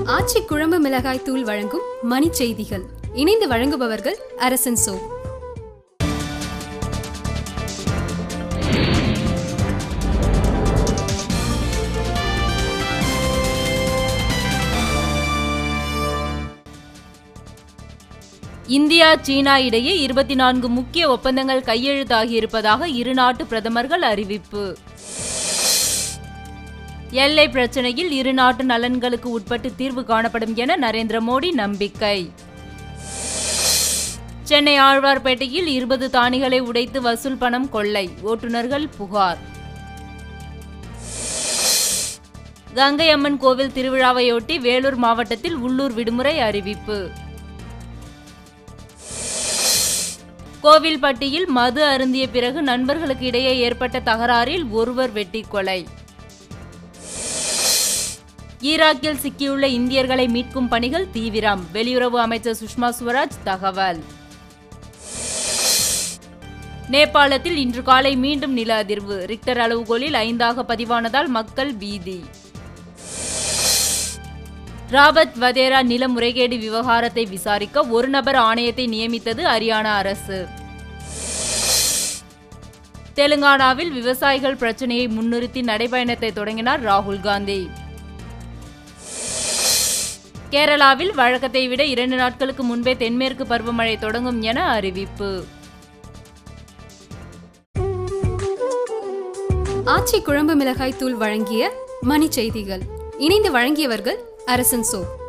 ஆச்சி குழம்பு மிளகாய் தூள் வழங்கும் மணி செய்திகள் இணைந்து வழங்குபவர்கள் அரசன் சோ இந்தியா சீனா இடையே இருபத்தி நான்கு முக்கிய ஒப்பந்தங்கள் கையெழுத்தாகியிருப்பதாக இரு நாட்டு பிரதமர்கள் அறிவிப்பு எல்லை பிரச்சனையில் இரு நாட்டு நலன்களுக்கு உட்பட்டு தீர்வு காணப்படும் என நரேந்திர மோடி நம்பிக்கை சென்னை ஆழ்வார்பேட்டையில் இருபது தானிகளை உடைத்து வசூல் பணம் கொள்ளை ஓட்டுநர்கள் புகார் கங்கை அம்மன் கோவில் திருவிழாவையொட்டி வேலூர் மாவட்டத்தில் உள்ளூர் விடுமுறை அறிவிப்பு கோவில்பட்டியில் மது அருந்திய பிறகு நண்பர்களுக்கு இடையே ஏற்பட்ட தகராறில் ஒருவர் வெட்டி கொலை ஈராக்கில் சிக்கியுள்ள இந்தியர்களை மீட்கும் பணிகள் தீவிரம் வெளியுறவு அமைச்சர் சுஷ்மா சுவராஜ் தகவல் நேபாளத்தில் இன்று காலை மீண்டும் நில அதிர்வு ரிக்டர் அளவுகோலில் ஐந்தாக பதிவானதால் மக்கள் பீதி ராபர்ட் வதேரா நில முறைகேடு விவகாரத்தை விசாரிக்க ஒரு நபர் ஆணையத்தை நியமித்தது ஹரியானா அரசு தெலுங்கானாவில் விவசாயிகள் பிரச்சனையை முன்னிறுத்தி நடைபயணத்தை தொடங்கினார் ராகுல் காந்தி கேரளாவில் வழக்கத்தை விட இரண்டு நாட்களுக்கு முன்பே தென்மேற்கு பருவமழை தொடங்கும் என அறிவிப்பு ஆச்சி குழம்பு மிளகாய் தூள் வழங்கிய மணி செய்திகள் இணைந்து வழங்கியவர்கள் அரசன் சோ